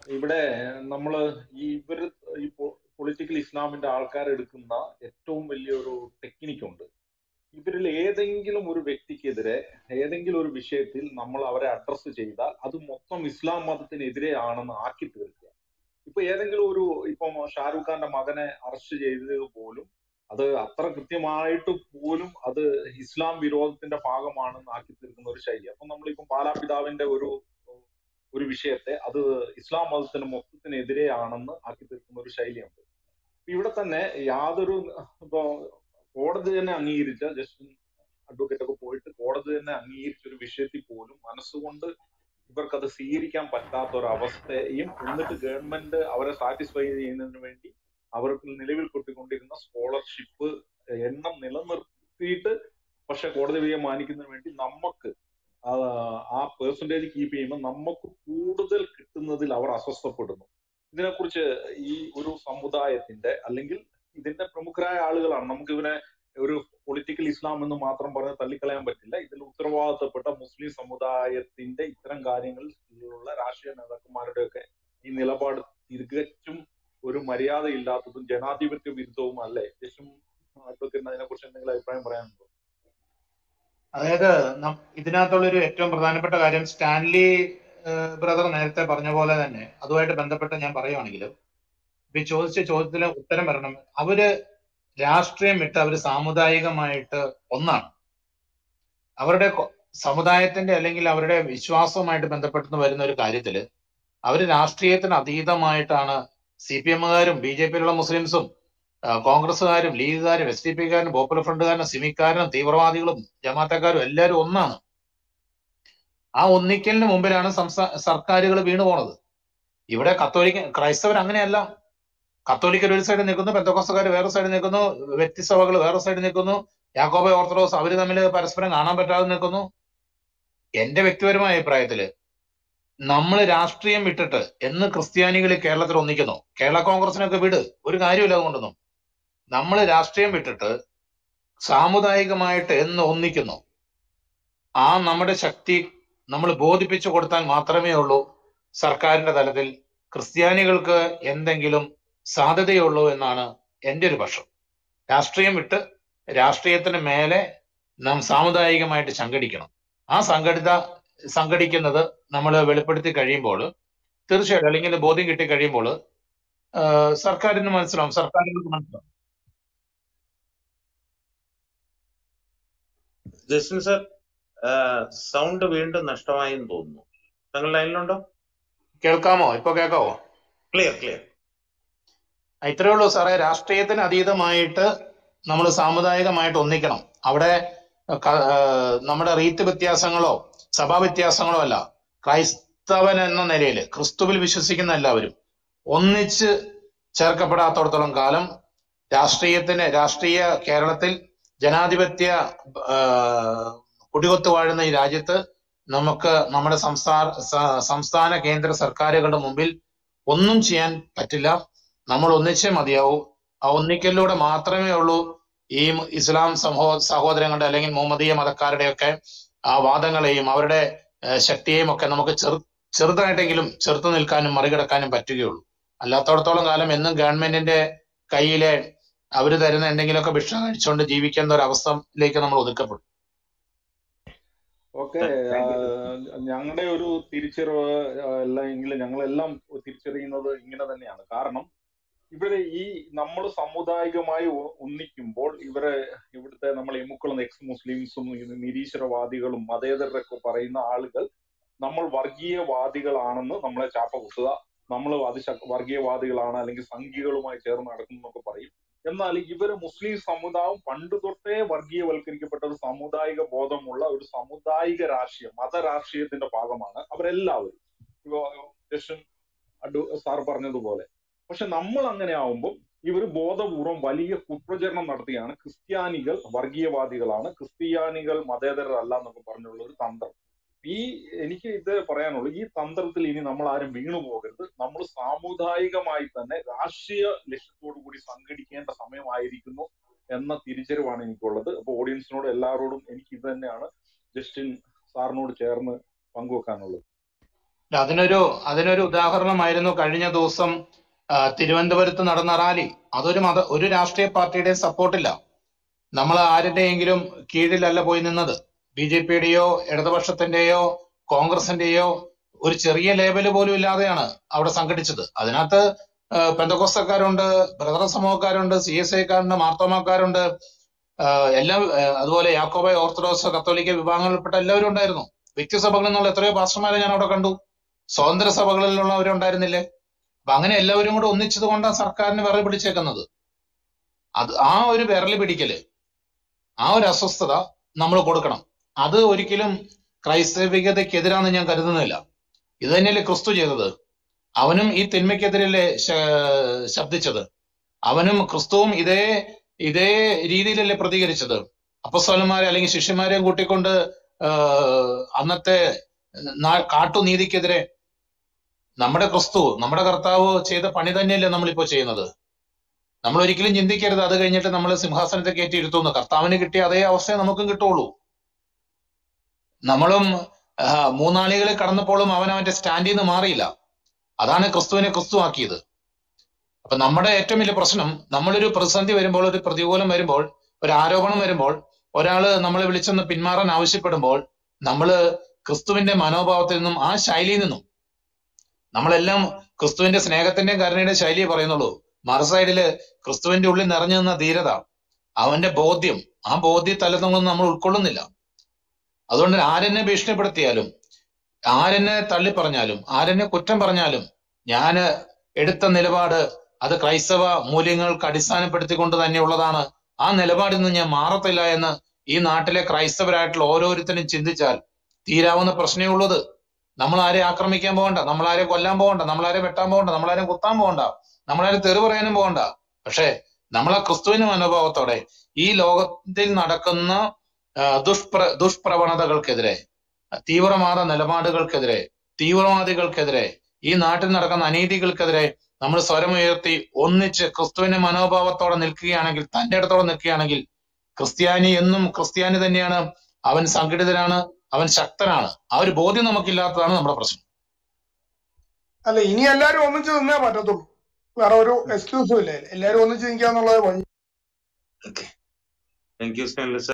ഇവിടെ നമ്മള് ഈ ഇവര് ഈ പൊളിറ്റിക്കൽ ഇസ്ലാമിന്റെ ആൾക്കാരെടുക്കുന്ന ഏറ്റവും വലിയൊരു ടെക്നിക്ക് ഉണ്ട് ഇവരിൽ ഏതെങ്കിലും ഒരു വ്യക്തിക്കെതിരെ ഏതെങ്കിലും ഒരു വിഷയത്തിൽ നമ്മൾ അവരെ അഡ്രസ്സ് ചെയ്താൽ അത് മൊത്തം ഇസ്ലാം മതത്തിനെതിരെ ആണെന്ന് ആക്കി തീർക്കുക ഇപ്പൊ ഏതെങ്കിലും ഒരു ഇപ്പം ഷാരൂഖ് ഖാന്റെ മകനെ അറസ്റ്റ് ചെയ്തത് പോലും അത് അത്ര കൃത്യമായിട്ട് പോലും അത് ഇസ്ലാം വിരോധത്തിന്റെ ഭാഗമാണെന്ന് ആക്കി തീർക്കുന്ന ഒരു ശൈലി അപ്പൊ നമ്മളിപ്പം ബാലാപിതാവിന്റെ ഒരു ഒരു വിഷയത്തെ അത് ഇസ്ലാം മതത്തിന് മൊത്തത്തിനെതിരെയാണെന്ന് ആക്കി തീർക്കുന്ന ഒരു ശൈലിയുണ്ട് ഇവിടെ തന്നെ യാതൊരു ഇപ്പൊ കോടതി തന്നെ അംഗീകരിച്ച ജസ്റ്റിൻ അഡ്വക്കേറ്റ് ഒക്കെ പോയിട്ട് കോടതി തന്നെ അംഗീകരിച്ച ഒരു വിഷയത്തിൽ പോലും മനസ്സുകൊണ്ട് ഇവർക്കത് സ്വീകരിക്കാൻ പറ്റാത്ത ഒരു അവസ്ഥയും എന്നിട്ട് ഗവൺമെന്റ് അവരെ സാറ്റിസ്ഫൈ ചെയ്യുന്നതിന് വേണ്ടി അവർക്ക് നിലവിൽ കൊട്ടിക്കൊണ്ടിരുന്ന സ്കോളർഷിപ്പ് എണ്ണം നിലനിർത്തിയിട്ട് പക്ഷെ കോടതി വിധിയെ മാനിക്കുന്നതിന് വേണ്ടി നമുക്ക് ആ പെർസെന്റേജ് കീപ്പ് ചെയ്യുമ്പോൾ നമുക്ക് കൂടുതൽ കിട്ടുന്നതിൽ അവർ അസ്വസ്ഥപ്പെടുന്നു ഇതിനെക്കുറിച്ച് ഈ ഒരു സമുദായത്തിന്റെ അല്ലെങ്കിൽ ഇതിന്റെ പ്രമുഖരായ ആളുകളാണ് നമുക്ക് ഇവരെ ഒരു പൊളിറ്റിക്കൽ ഇസ്ലാം എന്ന് മാത്രം പറഞ്ഞ് തള്ളിക്കളയാൻ പറ്റില്ല ഇതിൽ ഉത്തരവാദിത്തപ്പെട്ട മുസ്ലിം സമുദായത്തിന്റെ ഇത്തരം കാര്യങ്ങളിലുള്ള രാഷ്ട്രീയ നേതാക്കന്മാരുടെയൊക്കെ ഈ നിലപാട് തികച്ചും ഒരു മര്യാദ ഇല്ലാത്തതും ജനാധിപത്യ വിരുദ്ധവും അല്ലേ ശേഷം അഡ്വക്കേറ്റിന് അതിനെ കുറിച്ച് എന്തെങ്കിലും അഭിപ്രായം പറയാനുണ്ടോ അതായത് ഇതിനകത്തുള്ള ഒരു ഏറ്റവും പ്രധാനപ്പെട്ട കാര്യം സ്റ്റാൻലി ബ്രദർ നേരത്തെ പറഞ്ഞ പോലെ തന്നെ അതുമായിട്ട് ബന്ധപ്പെട്ട് ഞാൻ പറയുവാണെങ്കിൽ ഇപ്പൊ ചോദിച്ച ചോദ്യത്തിന് ഉത്തരം വരണം അവര് രാഷ്ട്രീയം വിട്ട് അവര് സാമുദായികമായിട്ട് ഒന്നാണ് അവരുടെ സമുദായത്തിന്റെ അല്ലെങ്കിൽ അവരുടെ വിശ്വാസവുമായിട്ട് ബന്ധപ്പെട്ട് വരുന്ന ഒരു കാര്യത്തില് അവര് രാഷ്ട്രീയത്തിന് അതീതമായിട്ടാണ് സി പി എമ്മുകാരും ബി ജെ പിയിലുള്ള മുസ്ലിംസും കോൺഗ്രസ്സുകാരും ലീഗുകാരും എസ് ഡി പിക്കാരും പോപ്പുലർ ഫ്രണ്ടുകാരും സിമിക്കാരും തീവ്രവാദികളും ജമാത്തക്കാരും എല്ലാവരും ഒന്നാണ് ആ ഒന്നിക്കലിന് മുമ്പിലാണ് സംസ്ഥാന സർക്കാരുകൾ വീണു പോണത് ഇവിടെ കത്തോലിക്ക ക്രൈസ്തവർ അങ്ങനെയല്ല കത്തോലിക്കർ ഒരു സൈഡിൽ നിൽക്കുന്നു പെന്തക്കോസ്തക്കാർ വേറെ സൈഡിൽ നിൽക്കുന്നു വ്യക്തിസഭകൾ വേറെ സൈഡിൽ നിൽക്കുന്നു യാക്കോബ ഓർത്തഡോക്സ് അവര് തമ്മിൽ പരസ്പരം കാണാൻ പറ്റാതെ നിൽക്കുന്നു എന്റെ വ്യക്തിപരമായ അഭിപ്രായത്തില് നമ്മൾ രാഷ്ട്രീയം വിട്ടിട്ട് എന്ന് ക്രിസ്ത്യാനികൾ കേരളത്തിൽ ഒന്നിക്കുന്നു കേരള കോൺഗ്രസിനൊക്കെ വിട് ഒരു കാര്യമില്ല അതുകൊണ്ടൊന്നും നമ്മൾ രാഷ്ട്രീയം വിട്ടിട്ട് സാമുദായികമായിട്ട് എന്ന് ഒന്നിക്കുന്നു ആ നമ്മുടെ ശക്തി നമ്മൾ ബോധിപ്പിച്ചു കൊടുത്താൽ മാത്രമേ ഉള്ളൂ സർക്കാരിന്റെ തലത്തിൽ ക്രിസ്ത്യാനികൾക്ക് എന്തെങ്കിലും സാധ്യതയുള്ളൂ എന്നാണ് എൻ്റെ ഒരു പക്ഷം രാഷ്ട്രീയം വിട്ട് രാഷ്ട്രീയത്തിന് മേലെ നാം സാമുദായികമായിട്ട് സംഘടിക്കണം ആ സംഘടിത സംഘടിക്കുന്നത് നമ്മൾ വെളിപ്പെടുത്തി കഴിയുമ്പോൾ തീർച്ചയായിട്ടും അല്ലെങ്കിൽ ബോധ്യം കിട്ടി കഴിയുമ്പോൾ സർക്കാരിന് മനസ്സിലാവും സർക്കാരുകൾക്ക് മനസ്സിലാവും ജസ്റ്റിൻ സർ സൗണ്ട് വീണ്ടും നഷ്ടമായെന്ന് തോന്നുന്നു താങ്കൾ ലൈനിലുണ്ടോ കേൾക്കാമോ ഇപ്പൊ കേൾക്കാവോ ക്ലിയർ ക്ലിയർ ഇത്രയേ ഉള്ളൂ സാറേ രാഷ്ട്രീയത്തിന് അതീതമായിട്ട് നമ്മൾ സാമുദായികമായിട്ട് ഒന്നിക്കണം അവിടെ നമ്മുടെ റീത്ത് വ്യത്യാസങ്ങളോ സഭാ വ്യത്യാസങ്ങളോ അല്ല ക്രൈസ്തവൻ എന്ന നിലയിൽ ക്രിസ്തുവിൽ വിശ്വസിക്കുന്ന എല്ലാവരും ഒന്നിച്ച് ചേർക്കപ്പെടാത്തോടത്തോളം കാലം രാഷ്ട്രീയത്തിന് രാഷ്ട്രീയ കേരളത്തിൽ ജനാധിപത്യ കുടികൊത്തു വാഴുന്ന ഈ രാജ്യത്ത് നമുക്ക് നമ്മുടെ സംസ്ഥാന സംസ്ഥാന കേന്ദ്ര സർക്കാരുകളുടെ മുമ്പിൽ ഒന്നും ചെയ്യാൻ പറ്റില്ല നമ്മൾ ഒന്നിച്ചേ മതിയാവൂ ആ ഒന്നിക്കലിലൂടെ മാത്രമേ ഉള്ളൂ ഈ ഇസ്ലാം സമൂഹ സഹോദരങ്ങളുടെ അല്ലെങ്കിൽ മുഹമ്മദീയ മതക്കാരുടെയൊക്കെ ആ വാദങ്ങളെയും അവരുടെ ശക്തിയെയും ഒക്കെ നമുക്ക് ചെറു ചെറുതായിട്ടെങ്കിലും ചെറുത്തു നിൽക്കാനും മറികടക്കാനും പറ്റുകയുള്ളൂ അല്ലാത്തടത്തോളം കാലം എന്നും ഗവൺമെന്റിന്റെ കയ്യിലെ അവര് തരുന്ന എന്തെങ്കിലുമൊക്കെ ഭിക്ഷ കഴിച്ചുകൊണ്ട് ജീവിക്കുന്ന ഒരു അവസ്ഥയിലേക്ക് നമ്മൾ ഒതുക്കപ്പെടും ഓക്കെ ഞങ്ങളുടെ ഒരു തിരിച്ചറിവ് അല്ലെങ്കിൽ ഞങ്ങളെല്ലാം തിരിച്ചറിയുന്നത് ഇങ്ങനെ തന്നെയാണ് കാരണം ഇവര് ഈ നമ്മൾ സാമുദായികമായി ഒന്നിക്കുമ്പോൾ ഇവരെ ഇവിടുത്തെ നമ്മൾ എമുക്കളും എക്സ് മുസ്ലിംസും നിരീശ്വരവാദികളും മതേതരരൊക്കെ പറയുന്ന ആളുകൾ നമ്മൾ വർഗീയവാദികളാണെന്ന് നമ്മളെ ചാപ്പ കുത്തുക നമ്മൾ അത് വർഗീയവാദികളാണ് അല്ലെങ്കിൽ സംഘികളുമായി ചേർന്ന് നടക്കുന്നു എന്നൊക്കെ പറയും എന്നാൽ ഇവര് മുസ്ലിം സമുദായം പണ്ട് തൊട്ടേ വർഗീയവൽക്കരിക്കപ്പെട്ട ഒരു സാമുദായിക ബോധമുള്ള ഒരു സാമുദായിക രാഷ്ട്രീയം മതരാഷ്ട്രീയത്തിന്റെ ഭാഗമാണ് അവരെല്ലാവരും ഇപ്പൊ ജഷൻ അഡു സാർ പറഞ്ഞതുപോലെ പക്ഷെ നമ്മൾ അങ്ങനെ ആവുമ്പോൾ ഇവർ ബോധപൂർവം വലിയ കുപ്രചരണം നടത്തുകയാണ് ക്രിസ്ത്യാനികൾ വർഗീയവാദികളാണ് ക്രിസ്ത്യാനികൾ മതേതരരല്ല എന്നൊക്കെ പറഞ്ഞുള്ള ഒരു തന്ത്രം ഈ എനിക്ക് ഇത് പറയാനുള്ളൂ ഈ തന്ത്രത്തിൽ ഇനി നമ്മൾ ആരും വീണു പോകരുത് നമ്മൾ സാമുദായികമായി തന്നെ രാഷ്ട്രീയ ലക്ഷ്യത്തോടു കൂടി സംഘടിക്കേണ്ട സമയമായിരിക്കുന്നു എന്ന തിരിച്ചറിവാണ് എനിക്കുള്ളത് അപ്പൊ ഓഡിയൻസിനോട് എല്ലാവരോടും എനിക്ക് ഇത് തന്നെയാണ് ജസ്റ്റിൻ സാറിനോട് ചേർന്ന് പങ്കുവെക്കാനുള്ളത് ഇല്ല, അതിനൊരു അതിനൊരു ഉദാഹരണമായിരുന്നു കഴിഞ്ഞ ദിവസം ആ, തിരുവനന്തപുരത്ത് നടന്ന റാലി അതൊരു മത ഒരു രാഷ്ട്രീയ പാർട്ടിയുടെയും സപ്പോർട്ടില്ല നമ്മൾ ആരുടെയെങ്കിലും കീഴിലല്ല പോയി നിന്നത് ബി ജെ പിയുടെയോ ഇടതുപക്ഷത്തിന്റെയോ കോൺഗ്രസിന്റെയോ ഒരു ചെറിയ ലേബല് പോലും ഇല്ലാതെയാണ് അവിടെ സംഘടിച്ചത് അതിനകത്ത് ആ, പെന്തക്കോസ്തക്കാരുണ്ട് ബ്രദർ സമൂഹക്കാരുണ്ട് സി എസ് ഐക്കാരുണ്ട് മാർത്തോമാക്കാരുണ്ട് ആ, എല്ലാം ആ, അതുപോലെ യാക്കോബായ ഓർത്തഡോക്സ് കത്തോലിക്ക വിഭാഗങ്ങളിൽപ്പെട്ട എല്ലാവരും ഉണ്ടായിരുന്നു വ്യക്തിസഭകളിൽ നിന്നുള്ള എത്രയോ പാസ്റ്റർമാരെ ഞാൻ അവിടെ കണ്ടു സ്വതന്ത്ര സഭകളിലുള്ളവരുണ്ടായിരുന്നില്ലേ അപ്പൊ അങ്ങനെ എല്ലാവരും കൂടെ ഒന്നിച്ചത് കൊണ്ടാണ് സർക്കാരിന് വിറൽ പിടിച്ചേക്കുന്നത് അത് ആ ഒരു വിരൽ പിടിക്കല് ആ ഒരു അസ്വസ്ഥത നമ്മൾ കൊടുക്കണം അത് ഒരിക്കലും ക്രൈസ്തവികതയ്ക്കെതിരാന്ന് ഞാൻ കരുതുന്നില്ല ഇത് തന്നെയല്ലേ ക്രിസ്തു ചെയ്തത് അവനും ഈ തിന്മയ്ക്കെതിരല്ലേ ശ- ശബ്ദിച്ചത് അവനും ക്രിസ്തുവും ഇതേ ഇതേ രീതിയിലല്ലേ പ്രതികരിച്ചത് അപ്പസ്വലന്മാരെ അല്ലെങ്കിൽ ശിഷ്യന്മാരെയും കൂട്ടിക്കൊണ്ട് ആ, അന്നത്തെ നാ- കാട്ടുനീതിക്കെതിരെ നമ്മുടെ ക്രിസ്തു നമ്മുടെ കർത്താവ് ചെയ്ത പണി തന്നെയല്ലേ നമ്മളിപ്പോ ചെയ്യുന്നത് നമ്മൾ ഒരിക്കലും ചിന്തിക്കരുത് അത് കഴിഞ്ഞിട്ട് നമ്മൾ സിംഹാസനത്തെ കയറ്റി ഇരുത്തുന്നു കർത്താവിന് കിട്ടിയ അതേ അവസ്ഥയെ നമുക്കും കിട്ടുള്ളൂ നമ്മളും ആ, മൂന്നാളികളെ കടന്നപ്പോഴും അവൻ അവന്റെ സ്റ്റാൻഡിൽ നിന്ന് മാറിയില്ല അതാണ് ക്രിസ്തുവിനെ ക്രിസ്തു ആക്കിയത് അപ്പൊ നമ്മുടെ ഏറ്റവും വലിയ പ്രശ്നം നമ്മളൊരു പ്രതിസന്ധി വരുമ്പോൾ ഒരു പ്രതികൂലം വരുമ്പോൾ ഒരു ആരോപണം വരുമ്പോൾ ഒരാള് നമ്മളെ വിളിച്ചൊന്ന് പിന്മാറാൻ ആവശ്യപ്പെടുമ്പോൾ നമ്മള് ക്രിസ്തുവിന്റെ മനോഭാവത്തിൽ നിന്നും ആ ശൈലിയിൽ നിന്നും നമ്മളെല്ലാം ക്രിസ്തുവിന്റെ സ്നേഹത്തിന്റെയും കരുണയുടെയും ശൈലിയെ പറയുന്നുള്ളൂ മറുസൈഡില് ക്രിസ്തുവിന്റെ ഉള്ളിൽ നിറഞ്ഞു നിന്ന ധീരത അവന്റെ ബോധ്യം ആ ബോധ്യ തലത്തൊന്നും നമ്മൾ ഉൾക്കൊള്ളുന്നില്ല അതുകൊണ്ട് ആരെന്നെ ഭീഷണിപ്പെടുത്തിയാലും ആരെന്നെ തള്ളിപ്പറഞ്ഞാലും ആരെന്നെ കുറ്റം പറഞ്ഞാലും ഞാൻ എടുത്ത നിലപാട് അത് ക്രൈസ്തവ മൂല്യങ്ങൾക്ക് അടിസ്ഥാനപ്പെടുത്തിക്കൊണ്ട് തന്നെയുള്ളതാണ് ആ നിലപാടിൽ നിന്ന് ഞാൻ മാറത്തില്ല എന്ന് ഈ നാട്ടിലെ ക്രൈസ്തവരായിട്ടുള്ള ഓരോരുത്തരും ചിന്തിച്ചാൽ തീരാവുന്ന പ്രശ്നമേ ഉള്ളത് നമ്മൾ ആരെ ആക്രമിക്കാൻ പോകണ്ട നമ്മൾ ആരെ കൊല്ലാൻ പോകണ്ട നമ്മൾ ആരെ വെട്ടാൻ പോകണ്ട നമ്മൾ ആരെ കുത്താൻ പോകണ്ട നമ്മൾ ആരെ തെറി പറയാനും പോകണ്ട പക്ഷേ നമ്മളെ ക്രിസ്തുവിന് മനോഭാവത്തോടെ ഈ ലോകത്തിൽ നടക്കുന്ന ആ, ദുഷ്പ്ര ദുഷ്പ്രവണതകൾക്കെതിരെ തീവ്രവാദ നിലപാടുകൾക്കെതിരെ തീവ്രവാദികൾക്കെതിരെ ഈ നാട്ടിൽ നടക്കുന്ന അനീതികൾക്കെതിരെ നമ്മൾ സ്വരമുയർത്തി ഒന്നിച്ച് ക്രിസ്തുവിന്റെ മനോഭാവത്തോടെ നിൽക്കുകയാണെങ്കിൽ തന്റെ അടുത്തോടെ നിൽക്കുകയാണെങ്കിൽ ക്രിസ്ത്യാനി എന്നും ക്രിസ്ത്യാനി തന്നെയാണ് അവൻ സംഘടിതനാണ് അവൻ ശക്തനാണ് ആ ഒരു ബോധ്യം നമുക്കില്ലാത്തതാണ് നമ്മുടെ പ്രശ്നം അല്ല ഇനി എല്ലാരും ഒന്നിച്ച് നിന്നേ പറ്റത്തുള്ളൂ വേറെ ഒരു എക്സ്ക്യൂസും ഇല്ല എല്ലാരും ഒന്നിച്ച് നിൽക്കാന്നുള്ളത് വഴി ഓക്കെ താങ്ക് യു സ്നേഹിത